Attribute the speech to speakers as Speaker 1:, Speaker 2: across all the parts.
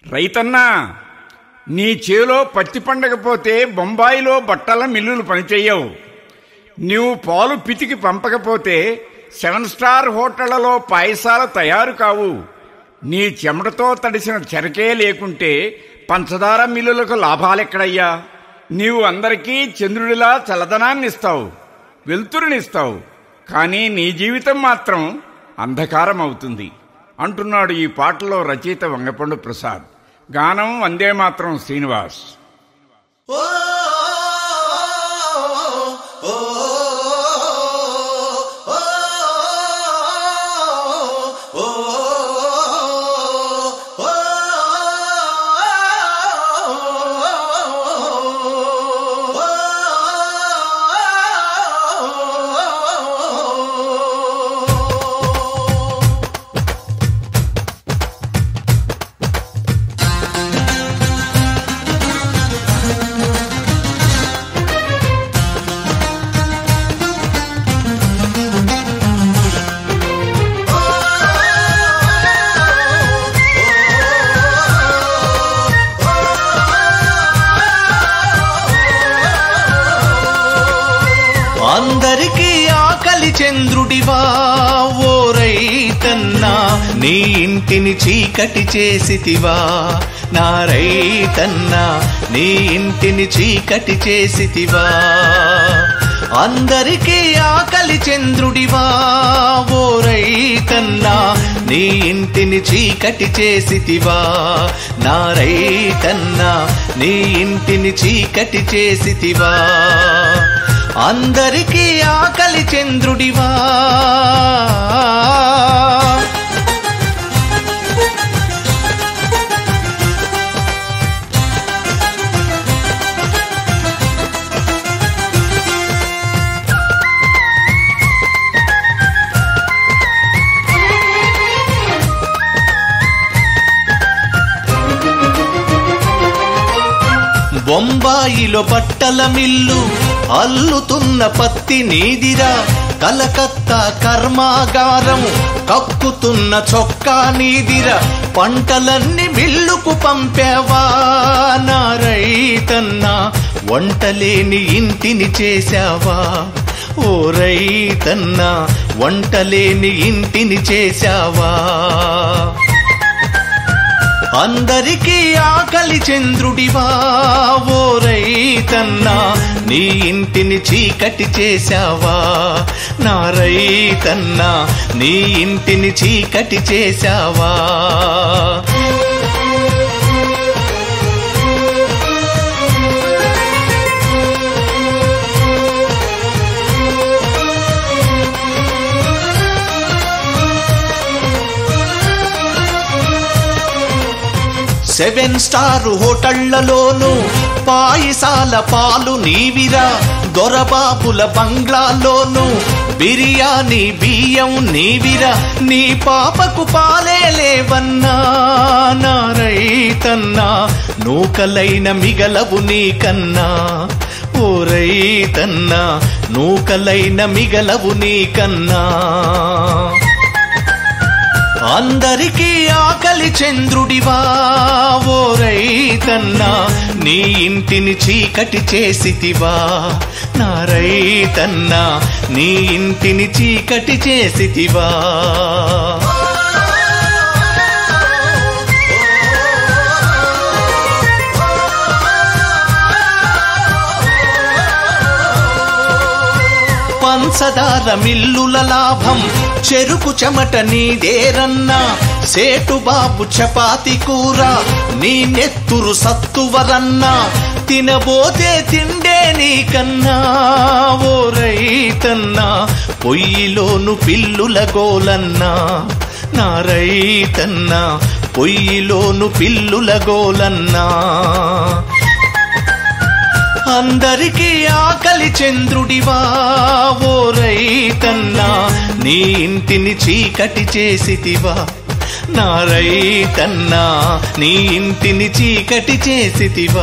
Speaker 1: రైతన్నా నీ చేలో పత్తి పండకపోతే బొంబాయిలో బట్టల మిల్లులు పనిచేయవు నీవు పాలు పితికి పంపకపోతే సెవెన్ స్టార్ హోటళ్లలో పాయసాలు తయారు కావు నీ చెమటతో తడిసిన చెరకే లేకుంటే పంచదార మిల్లులకు లాభాలెక్కడయ్యా నీవు అందరికీ చంద్రుడిలా చల్లదనాన్ని ఇస్తావు వెలుతురునిస్తావు కానీ నీ జీవితం మాత్రం అంధకారం అవుతుంది అంటున్నాడు ఈ పాటలో రచయిత వంగపండు ప్రసాద్ గానం వందే మాత్రం శ్రీనివాస్
Speaker 2: ఓ ఓ ఓ అందరికీ ఆకలి చంద్రుడివా ఓ రైతన్నా నీ ఇంటిని చీకటి చేసితివా నా రైతన్నా నీ ఇంటిని చీకటి చేసితివా అందరికీ ఆకలి చంద్రుడివా ఓ రైతన్నా నీ ఇంటిని చీకటి చేసితివా నా రైతన్నా నీ ఇంటిని చీకటి చేసితివా అందరికీ ఆకలి చంద్రుడివా బొంబాయిలో బట్టల మిల్లు అల్లుతున్న పత్తి నీదిరా కలకత్తా కర్మాగారం కక్కుతున్న చొక్కా నీదిరా పంటలన్నీ మిల్లుకు పంపావా నా రైతన్నా వంటలేని ఇంటిని చేశావా ఓ రైతన్నా వంటలేని ఇంటిని చేశావా అందరికీ ఆకలి చంద్రుడివా ఓ రైతన్నా నీ ఇంటిని చీకటి చేశావా నా రైతన్నా నీ ఇంటిని చీకటి చేశావా సెవెన్ స్టార్ హోటళ్లలోను పాయసాల పాలు నీవిరా దొరబాబుల బంగ్లాలోను బిర్యానీ బియ్యం నీవిరా నీ పాపకు పాలే లేవన్నా నా రైతన్నా నూకలైన మిగలవు నీకన్నా ఓ రైతన్నా నూకలైన మిగలవు నీకన్నా అందరికీ ఆకలి చంద్రుడివా ఓ రైతన్నా నీ ఇంటిని చీకటి చేసితివా నా రైతన్నా నీ ఇంటిని చీకటి చేసితివా పంచదార మిల్లుల లాభం చెరుకు చెమట నీదేరన్నా సేటు బాబు చపాతి కూర నీ నెత్తురు సత్తువరన్నా తినబోతే తిండే నీకన్నా ఓ రైతన్నా పొయ్యిలోను పిల్లుల గోలన్నా నా రైతన్నా పొయ్యిలోను పిల్లుల గోలన్నా అందరికీ ఆకలి చంద్రుడివా ఓ రైతన్నా నీ ఇంటిని చీకటి చేసితివా నా రైతన్నా నీ ఇంటిని చీకటి చేసితివా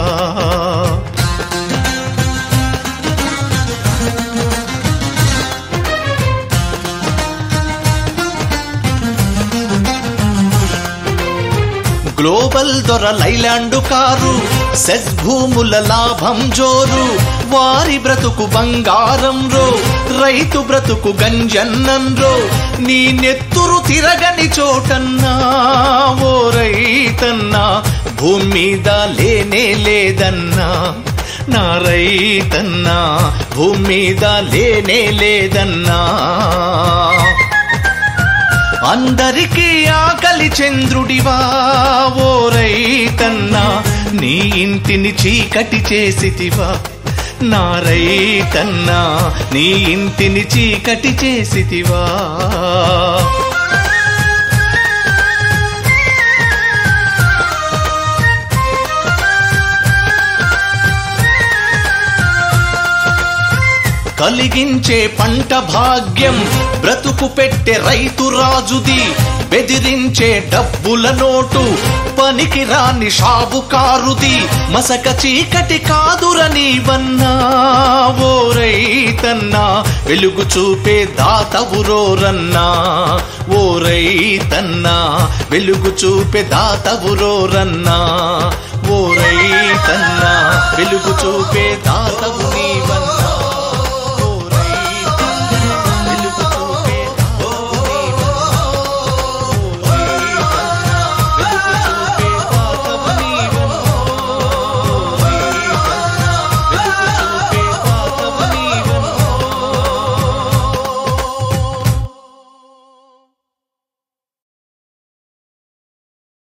Speaker 2: గ్లోబల్ దొర లైలాండు కారు సెస్ భూముల లాభం జోరు వారి బ్రతుకు బంగారం రో రైతు బ్రతుకు గంజన్నం రో నీ నెత్తురు తిరగని చోటన్నా ఓ రైతన్నా భూమి మీద లేనే లేదన్నా నా రైతన్నా భూమి మీద లేనే లేదన్నా అందరికీ ఆకలి చంద్రుడివా ఓ రైతన్నా నీ ఇంటిని చీకటి చేసితివా నా రైతన్నా నీ ఇంటిని చీకటి చేసితివా కలిగించే పంట భాగ్యం బ్రతుకు పెట్టే రైతు రాజుది బెదిరించే డబ్బుల నోటు పనికి రాని షాబుకారుది మసక చీకటి కాదురని వన్నా ఓ రైతన్నా వెలుగు చూపే దాతవురోరన్నా ఓ రైతన్నా వెలుగు చూపే దాతవురోరన్నా ఓ రైతన్నా వెలుగు చూపే దాతవు నీ